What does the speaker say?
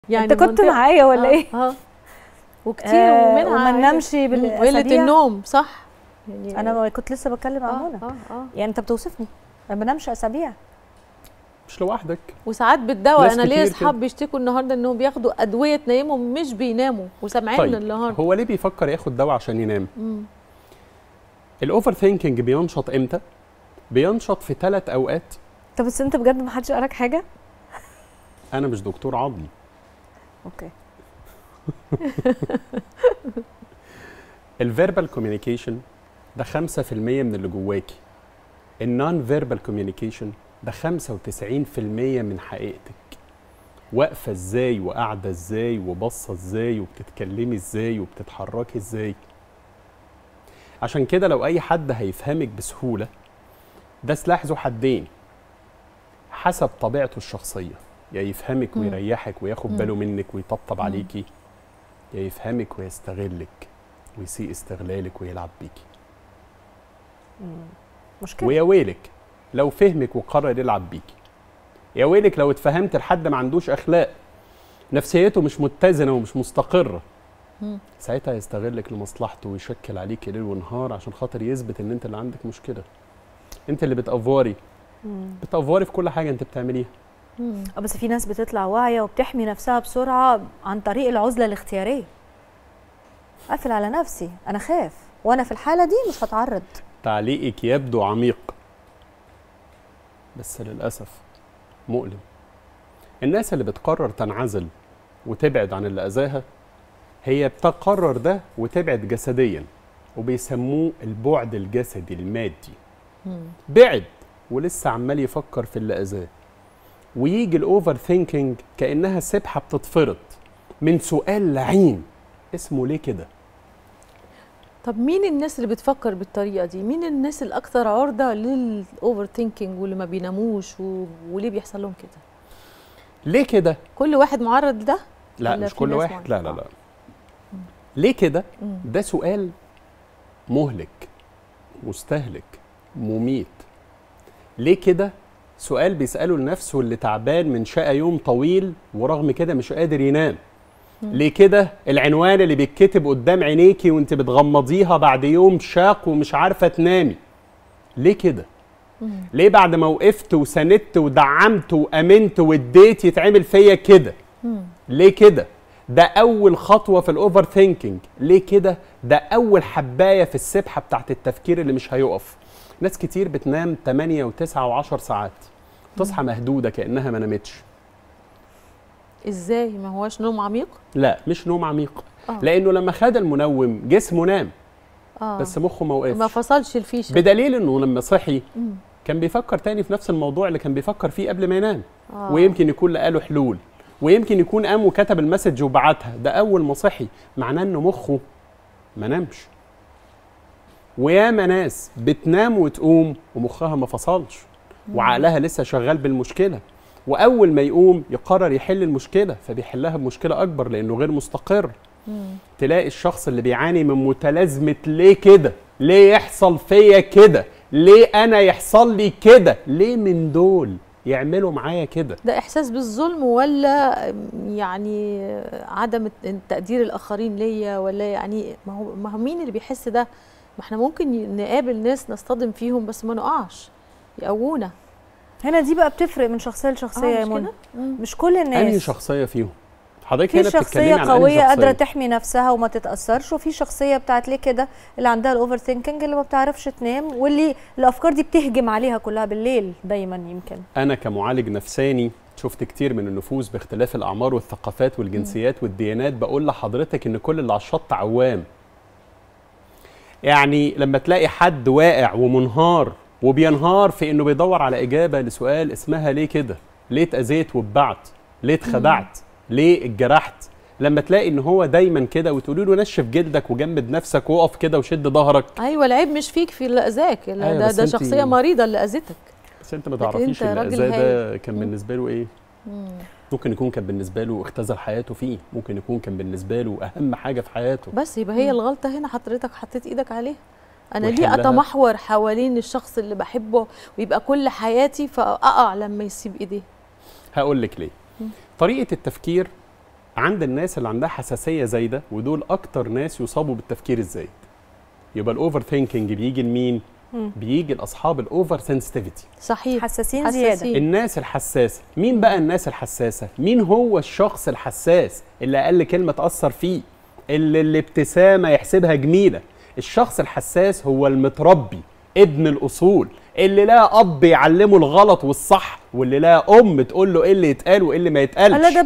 يعني انت كنت منطقة- معايا ولا آه، ايه اه وكتير آه، ومنها وما عادي. ننامش مم، بالاسابيع قله النوم صح يعني انا ما كنت لسه بتكلم عن اه منى اه اه يعني انت بتوصفني انا ما بنامش اسابيع مش لوحدك وساعات بتدواء ناس انا ليا كتير اصحاب كده. بيشتكوا النهارده انهم بياخدوا ادويه تنيمهم مش بيناموا وسامعين طيب النهارده هو ليه بيفكر ياخد دواء عشان ينام مم. الاوفر ثينكينج بينشط امتى بينشط في ثلاث اوقات طب بس انت بجد ما حدش قالك حاجه انا مش دكتور عظمي اوكي الفيربال كوميونيكيشن ده 5% من اللي جواكي النون فيربال كوميونيكيشن ده 95% من حقيقتك واقفه ازاي وقاعده ازاي وباصه ازاي وبتتكلمي ازاي وبتتحركي ازاي عشان كده لو اي حد هيفهمك بسهوله ده سلاح ذو حدين حسب طبيعته الشخصيه يا يفهمك مم. ويريحك وياخد مم. باله منك ويطبطب مم. عليكي يا يفهمك ويستغلك ويسيء استغلالك ويلعب بيكي مشكله ويا ويلك لو فهمك وقرر يلعب بيكي يا ويلك لو اتفهمت لحد ما عندوش اخلاق نفسيته مش متزنه ومش مستقره مم. ساعتها يستغلك لمصلحته ويشكل عليك ليل ونهار عشان خاطر يثبت ان انت اللي عندك مشكله انت اللي بتافوري مم. بتافوري في كل حاجه انت بتعمليها مم. اه بس في ناس بتطلع واعيه وبتحمي نفسها بسرعه عن طريق العزله الاختياريه اقفل على نفسي انا خاف وانا في الحاله دي مش هتعرض تعليقك يبدو عميق بس للأسف مؤلم الناس اللي بتقرر تنعزل وتبعد عن اللي أذاها هي بتقرر ده وتبعد جسديا وبيسموه البعد الجسدي المادي مم. بعد ولسه عمال يفكر في اللي أذاه ويجي الأوفر ثينكينج كأنها سبحة بتتفرط من سؤال لعين اسمه ليه كده طب مين الناس اللي بتفكر بالطريقه دي مين الناس الاكثر عرضه للاوفر ثينكينج واللي ما بيناموش و... وليه بيحصل لهم كده ليه كده كل واحد معرض لده لا ولا مش في كل ناس واحد لا لا معينة؟ لا ليه كده مم. ده سؤال مهلك مستهلك مميت ليه كده سؤال بيسأله لنفسه اللي تعبان من شقى يوم طويل ورغم كده مش قادر ينام مم. ليه كده العنوان اللي بيتكتب قدام عينيكي وانت بتغمضيها بعد يوم شاق ومش عارفة تنامي ليه كده مم. ليه بعد ما وقفت وسندت ودعمت وامنت واديت يتعمل فيا كده مم. ليه كده؟ ده أول خطوة في الأوفر ثينكينج، ليه كده؟ ده أول حباية في السبحة بتاعت التفكير اللي مش هيقف. ناس كتير بتنام 8 و9 و10 ساعات تصحى مهدودة كأنها ما نامتش. ازاي ما هوش نوم عميق لا مش نوم عميق، آه. لأنه لما خد المنوم جسمه نام اه بس مخه ما ما وقفش. فصلش الفيشه بدليل إنه لما صحي مم. كان بيفكر تاني في نفس الموضوع اللي كان بيفكر فيه قبل ما ينام. آه. ويمكن يكون لقى له حلول ويمكن يكون قام وكتب المسج وبعتها ده اول ما صحي معناه ان مخه ما نامش وياما ناس بتنام وتقوم ومخها ما فصلش وعقلها لسه شغال بالمشكله واول ما يقوم يقرر يحل المشكله فبيحلها بمشكله اكبر لانه غير مستقر مم. تلاقي الشخص اللي بيعاني من متلازمه ليه كده ليه يحصل فيا كده ليه انا يحصل لي كده ليه من دول يعملوا معايا كده ده احساس بالظلم ولا يعني عدم تقدير الاخرين ليا ولا يعني ما هو ما هو مين اللي بيحس ده ما احنا ممكن نقابل ناس نصطدم فيهم بس ما نقعش يقوونا هنا دي بقى بتفرق من شخصيه لشخصيه يا مش منى كده؟ مم. مش كل الناس انهي شخصيه فيهم حضرتك في هنا بتتكلمي شخصيه عن أنهي قويه قادره شخصية؟ تحمي نفسها وما تتاثرش وفي شخصيه بتاعت ليه كده اللي عندها الاوفر ثينكينج اللي ما بتعرفش تنام واللي الافكار دي بتهجم عليها كلها بالليل دايما يمكن انا كمعالج نفساني شفت كتير من النفوس باختلاف الاعمار والثقافات والجنسيات والديانات بقول لحضرتك ان كل اللي على الشط عوام يعني لما تلاقي حد واقع ومنهار وبينهار في انه بيدور على اجابه لسؤال اسمها ليه كده ليه اتاذيت واتبعت ليه اتخدعت ليه اتجرحت لما تلاقي ان هو دايما كده وتقولي له نشف جلدك وجمد نفسك وقف كده وشد ظهرك ايوه العيب مش فيك في اللي اذاك لا أيوة ده بس ده انتي- شخصيه مريضه اللي اذتك بس انت ما لكن تعرفيش انت اللي راجل اذاه ده هايل. كان مم. بالنسبه له ايه مم. ممكن يكون كان بالنسبه له اختزل حياته فيه ممكن يكون كان بالنسبه له اهم حاجه في حياته بس يبقى هي الغلطه هنا حضرتك حطيت ايدك عليها انا ليه ويحلها. اتمحور حوالين الشخص اللي بحبه ويبقى كل حياتي فاقع لما يسيب ايديه هقول لك ليه مم. طريقه التفكير عند الناس اللي عندها حساسيه زايده ودول اكتر ناس يصابوا بالتفكير الزايد يبقى الاوفر ثينكينج بيجي لمين مم. بيجي لاصحاب الاوفر سنسيتيفيتي صحيح حساسين حساسين. زياده الناس الحساسه مين بقى الناس الحساسه مين هو الشخص الحساس اللي اقل كلمه تاثر فيه اللي الابتسامه يحسبها جميله الشخص الحساس هو المتربي ابن الاصول اللي لا اب يعلمه الغلط والصح واللي لا ام تقول له ايه اللي يتقال وايه اللي ما يتقالش لا ده